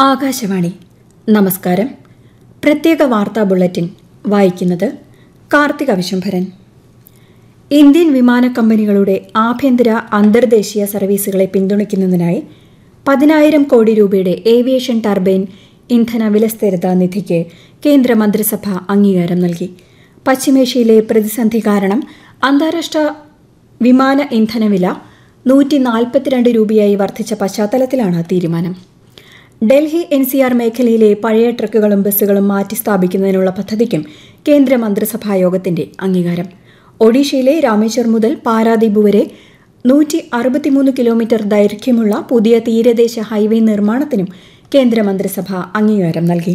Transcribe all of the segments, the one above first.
ആകാശവാണി നമസ്കാരം പ്രത്യേക വാർത്താ ബുള്ളറ്റിൻ വായിക്കുന്നത് കാർത്തിക വിശംഭരൻ ഇന്ത്യൻ വിമാന കമ്പനികളുടെ ആഭ്യന്തര അന്തർദേശീയ സർവീസുകളെ പിന്തുണയ്ക്കുന്നതിനായി പതിനായിരം കോടി രൂപയുടെ ഏവിയേഷൻ ടർബൈൻ ഇന്ധന വിലസ്ഥിരത നിധിക്ക് കേന്ദ്ര മന്ത്രിസഭ അംഗീകാരം നൽകി പശ്ചിമേഷ്യയിലെ പ്രതിസന്ധി കാരണം അന്താരാഷ്ട്ര വിമാന ഇന്ധനവില നൂറ്റി നാൽപ്പത്തിരണ്ട് രൂപയായി വർദ്ധിച്ച പശ്ചാത്തലത്തിലാണ് തീരുമാനം ഡൽഹി എൻ സി ആർ മേഖലയിലെ പഴയ ട്രക്കുകളും ബസ്സുകളും മാറ്റിസ്ഥാപിക്കുന്നതിനുള്ള പദ്ധതിക്കും കേന്ദ്ര മന്ത്രിസഭാ യോഗത്തിന്റെ അംഗീകാരം ഒഡീഷയിലെ രാമേശ്വർ മുതൽ പാരാദീപ് വരെ നൂറ്റി അറുപത്തിമൂന്ന് കിലോമീറ്റർ ദൈർഘ്യമുള്ള പുതിയ തീരദേശ ഹൈവേ നിർമ്മാണത്തിനും കേന്ദ്രമന്ത്രിസഭ അംഗീകാരം നൽകി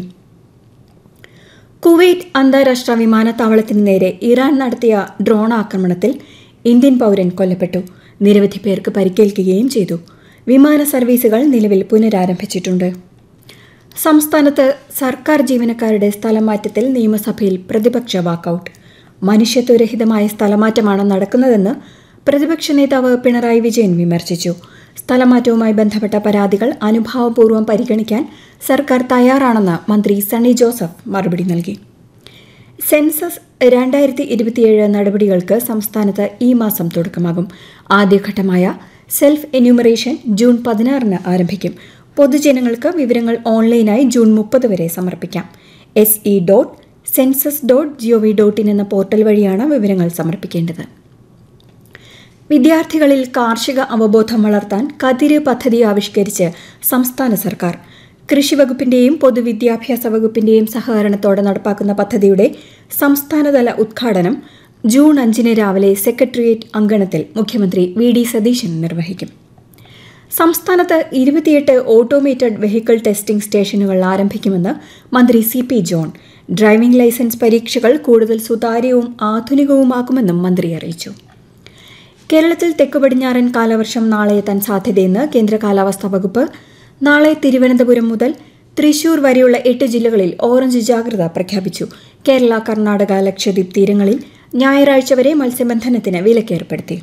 കുവൈറ്റ് അന്താരാഷ്ട്ര വിമാനത്താവളത്തിന് നേരെ ഇറാൻ നടത്തിയ ഡ്രോൺ ആക്രമണത്തിൽ ഇന്ത്യൻ പൗരൻ കൊല്ലപ്പെട്ടു നിരവധി പേർക്ക് പരിക്കേൽക്കുകയും ചെയ്തു വിമാന സർവീസുകൾ നിലവിൽ പുനരാരംഭിച്ചിട്ടുണ്ട് സംസ്ഥാനത്ത് സർക്കാർ ജീവനക്കാരുടെ സ്ഥലമാറ്റത്തിൽ നിയമസഭയിൽ പ്രതിപക്ഷ വാക്കൌട്ട് മനുഷ്യത്വരഹിതമായ സ്ഥലമാറ്റമാണ് നടക്കുന്നതെന്ന് പ്രതിപക്ഷ നേതാവ് പിണറായി വിജയൻ വിമർശിച്ചു സ്ഥലമാറ്റവുമായി ബന്ധപ്പെട്ട പരാതികൾ അനുഭാവപൂർവ്വം പരിഗണിക്കാൻ സർക്കാർ തയ്യാറാണെന്ന് മന്ത്രി സണ്ണി ജോസഫ് മറുപടി നൽകി സെൻസസ് രണ്ടായിരത്തി ഇരുപത്തിയേഴ് നടപടികൾക്ക് സംസ്ഥാനത്ത് ഈ മാസം തുടക്കമാകും ആദ്യഘട്ടമായ സെൽഫ് എന്യൂമറേഷൻ ജൂൺ പതിനാറിന് ആരംഭിക്കും പൊതുജനങ്ങൾക്ക് വിവരങ്ങൾ ഓൺലൈനായി ജൂൺ മുപ്പത് വരെ സമർപ്പിക്കാം S E dot census dot gov dot in എന്ന പോർട്ടൽ വഴിയാണ് വിവരങ്ങൾ സമർപ്പിക്കേണ്ടത് വിദ്യാർത്ഥികളിൽ കാർഷിക അവബോധം വളർത്താൻ കതിര് പദ്ധതി ആവിഷ്കരിച്ച് സംസ്ഥാന സർക്കാർ കൃഷിവകുപ്പിന്റെയും പൊതുവിദ്യാഭ്യാസ വകുപ്പിന്റെയും സഹകരണത്തോടെ നടപ്പാക്കുന്ന പദ്ധതിയുടെ സംസ്ഥാനതല ഉദ്ഘാടനം ജൂൺ അഞ്ചിന് രാവിലെ സെക്രട്ടേറിയറ്റ് അങ്കണത്തിൽ മുഖ്യമന്ത്രി വി ഡി സതീശൻ നിർവഹിക്കും സംസ്ഥാനത്ത് ഇരുപത്തിയെട്ട് ഓട്ടോമേറ്റഡ് വെഹിക്കിൾ ടെസ്റ്റിംഗ് സ്റ്റേഷനുകൾ ആരംഭിക്കുമെന്ന് മന്ത്രി C P John driving licence പരീക്ഷകൾ കൂടുതൽ സുതാര്യവും ആധുനികവുമാക്കുമെന്നും മന്ത്രി അറിയിച്ചു കേരളത്തിൽ തെക്കു പടിഞ്ഞാറൻ കാലവർഷം നാളെ എത്താൻ സാധ്യതയെന്ന് കേന്ദ്ര കാലാവസ്ഥാ വകുപ്പ് നാളെ തിരുവനന്തപുരം മുതൽ തൃശൂർ വരെയുള്ള എട്ട് ജില്ലകളിൽ ഓറഞ്ച് ജാഗ്രത പ്രഖ്യാപിച്ചു കേരള കർണാടക ലക്ഷദ്വീപ് തീരങ്ങളിൽ ഞായറാഴ്ച വരെ മത്സ്യബന്ധനത്തിന് വിലക്കേർപ്പെടുത്തി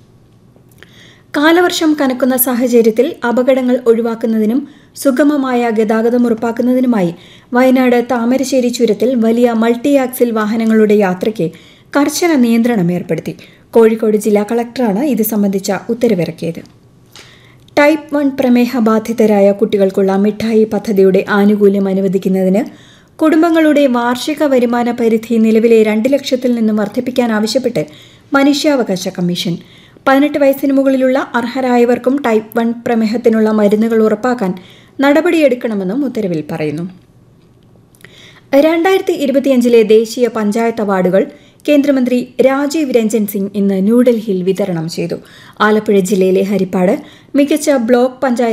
കാലവർഷം കനക്കുന്ന സാഹചര്യത്തിൽ അപകടങ്ങൾ ഒഴിവാക്കുന്നതിനും സുഗമമായ ഗതാഗതം ഉറപ്പാക്കുന്നതിനുമായി വയനാട് താമരശ്ശേരി ചുരത്തിൽ വലിയ മൾട്ടി ആക്സിൽ വാഹനങ്ങളുടെ യാത്രയ്ക്ക് കർശന നിയന്ത്രണം ഏർപ്പെടുത്തി കോഴിക്കോട് ജില്ലാ കളക്ടറാണ് ഇത് സംബന്ധിച്ച ഉത്തരവിറക്കിയത് ടൈപ്പ് വൺ പ്രമേഹ ബാധിതരായ കുട്ടികൾക്കുള്ള മിഠായി പദ്ധതിയുടെ ആനുകൂല്യം അനുവദിക്കുന്നതിന് കുടുംബങ്ങളുടെ വാർഷിക വരുമാന പരിധി നിലവിലെ രണ്ട് ലക്ഷത്തിൽ നിന്നും വർദ്ധിപ്പിക്കാൻ ആവശ്യപ്പെട്ട് മനുഷ്യാവകാശ കമ്മീഷൻ പതിനെട്ട് വയസ്സിന് മുകളിലുള്ള അർഹരായവർക്കും ടൈപ്പ് വൺ പ്രമേഹത്തിനുള്ള മരുന്നുകൾ ഉറപ്പാക്കാൻ നടപടിയെടുക്കണമെന്നും ഉത്തരവിൽ പറയുന്നു രണ്ടായിരത്തി ഇരുപത്തിയഞ്ചിലെ ദേശീയ പഞ്ചായത്ത് അവാർഡുകൾ കേന്ദ്രമന്ത്രി രാജീവ് രഞ്ജൻ സിംഗ് ഇന്ന് ന്യൂഡൽഹിയിൽ വിതരണം ചെയ്തു ആലപ്പുഴ ജില്ലയിലെ ഹരിപ്പാട് മികച്ച ബ്ലോക്ക് പഞ്ചായത്ത്